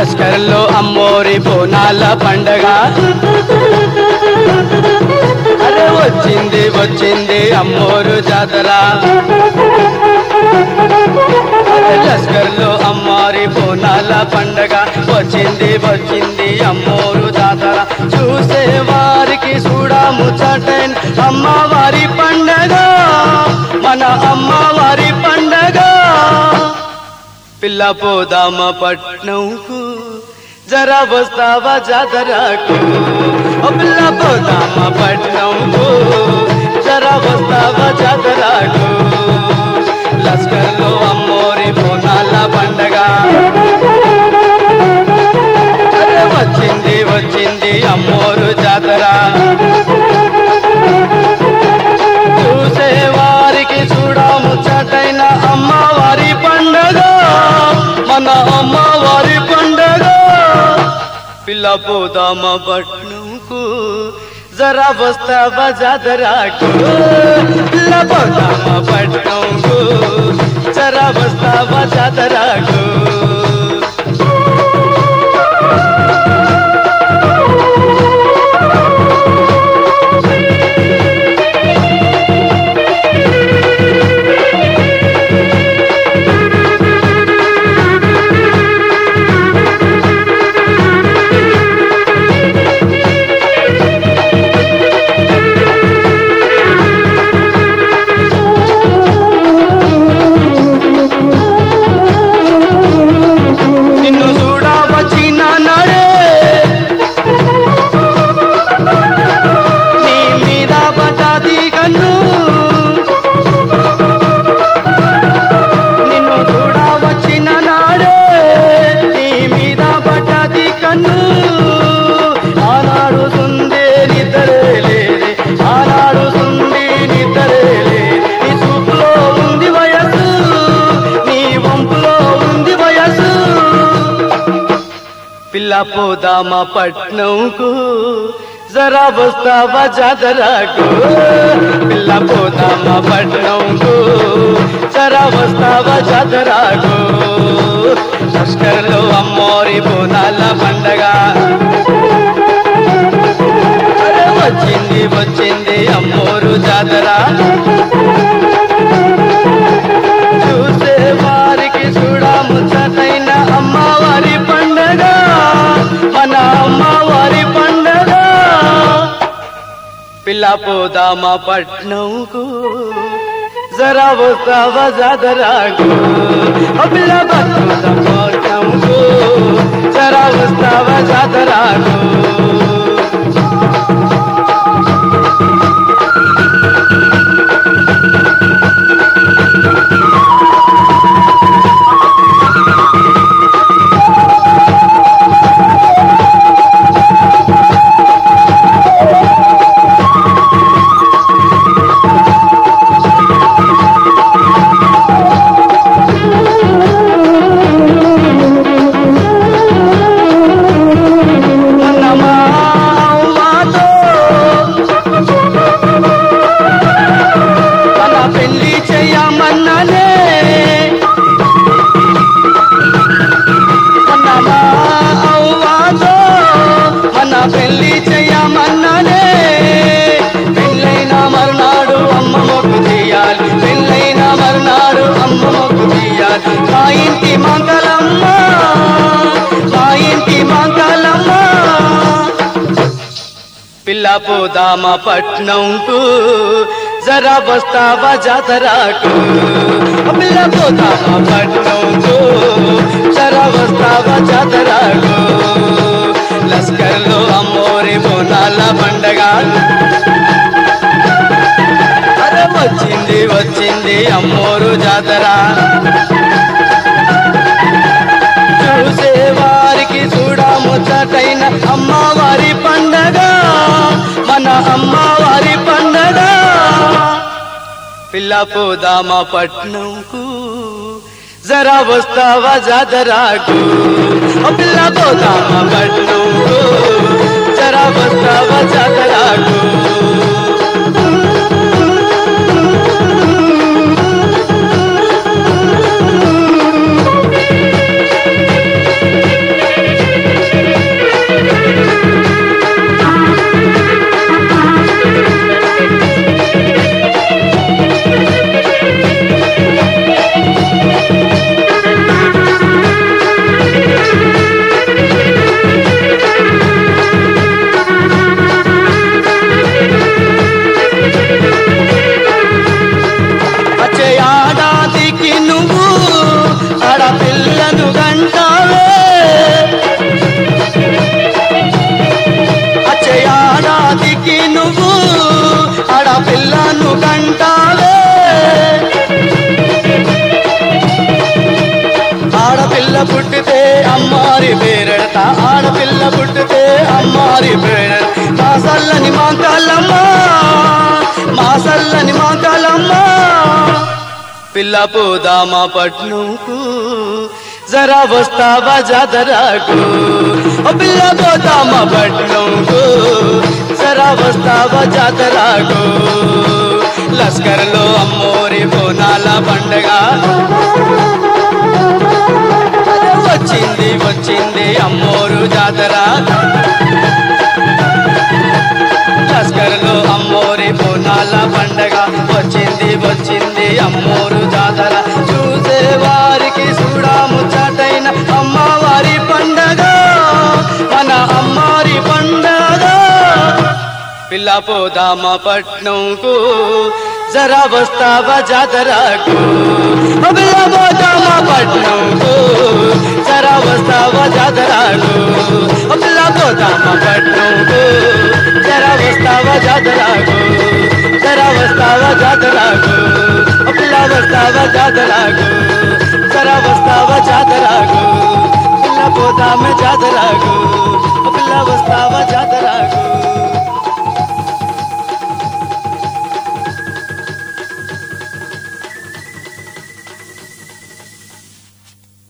లస్కర్లో అమ్మోరి బోనాల పండగ అరే వచ్చింది వచ్చింది అమ్మోరు జాతర అరే లస్కర్లో అమ్మారి బోనాల పండగ వచ్చింది వచ్చింది అమ్మోరు జాతర చూసే వారికి చూడము చటైన్ అమ్మవారి పండగ మన అమ్మవారి పండగ పిల్ల పోదామ పట్నంకు జరా వస్తావా జాతరకు ఓ పిల్ల పోదామ పట్నంకు జరా వస్తావా జాతరకు లస్కర్లో అమ్మోరి బోనాల పండగ అరే వచ్చింది వచ్చింది అమ్మోరు జాతర చూసే వారికి చూడము చటైన అమ్మవారి పండగ మన అమ్మవారి పండగ పిల్ల పోదామ పట్నంకు జరా వస్తావా జాతరకు పిల్ల పోదామ పట్నంకు జరా వస్తావా జాతరకు నిన్ను చూడ వచ్చిన నాడే నీ మీద పడ్డది కన్ను నిన్ను చూడ వచ్చిన నాడే నీ మీద పడ్డది కన్ను ఆనాడు సుందే నిద్రే లేదే ఆనాడు సుంది నిద్రే లేదే నీ చూపులో ఉంది వయసు నీ వంపులో ఉంది వయసు పిల్ల పోదామా పట్నంకు జరా వస్తావా జాతరకు పిల్ల పోదామా పట్నంకు జరా వస్తావా జాతరకు లష్కర్లో అమ్మోరి బోనాల పండగ అరే వచ్చింది వచ్చింది అమ్మోరు జాతర చూసే వారికి చూడము చటైన అమ్మవారి పండగ మన అమ్మవారి పండగ పిల్ల పోదామా పట్నంకు జరా వస్తావా జాతరకు ఓ పిల్ల పోదామా పట్నంకు జరా వస్తావా జాతరకు మనమా అవ్వాతో మన పెళ్లి చేయమన్ననే మనమా అవ్వాతో మన పెళ్లి చేయమన్ననే పెళ్ళైన మరునాడు అమ్మ మొక్కు తీయాలి పెళ్ళైన మరునాడు అమ్మ మొక్కు తీయాలి మా ఇంటి మంగళమ్మ మా ఇంటి మంగళమ్మ పిల్ల పోదామా పట్నంకు జరా వస్తావా జాతరకు ఓ పిల్ల పోదామా పట్నంకు జరా వస్తావా జాతరకు లస్కర్లో అమ్మోరి బోనాల పండగ అరే వచ్చింది వచ్చింది అమ్మోరు జాతర చూసే వారికి చూడముచ్చటైన అమ్మవారి పండగ మన అమ్మవారి పండగ పిల్ల పోదామా పట్నంకు జరా వస్తావా జాతరకు ఓ పిల్ల పోదామా పట్నంకు జరా వస్తావా జాతరకు పిల్ల పోదామా పట్నంకు జరా వస్తావా జాతరకు ఓ పిల్ల పోదామా పట్నంకు జరా వస్తావా జాతరకు లస్కర్లో అమ్మోరి బోనాల పండగ వచ్చింది వచ్చింది అమ్మోరు జాతర లస్కర్లో అమ్మోరి బోనాల పండగ వచ్చింది వచ్చింది అమ్మోరు జాతర చూసే వారికి చూడాము చాటైన అమ్మవారి పండగ మన అమ్మారి పండగ పిల్ల పోదామా పట్నంకు జరా వస్తావా జాతరకు ఓ పిల్ల పోదామా పట్నంకు జరా వస్తావా జాతరకు ఓ పిల్ల పోదామా పట్నంకు జరా వస్తావా జాతరకు జరా వస్తావా జాతరకు ఓ పిల్ల వస్తావా జాతరకు జరా వస్తావా జాతరకు పిల్ల పోదామే జాతరకు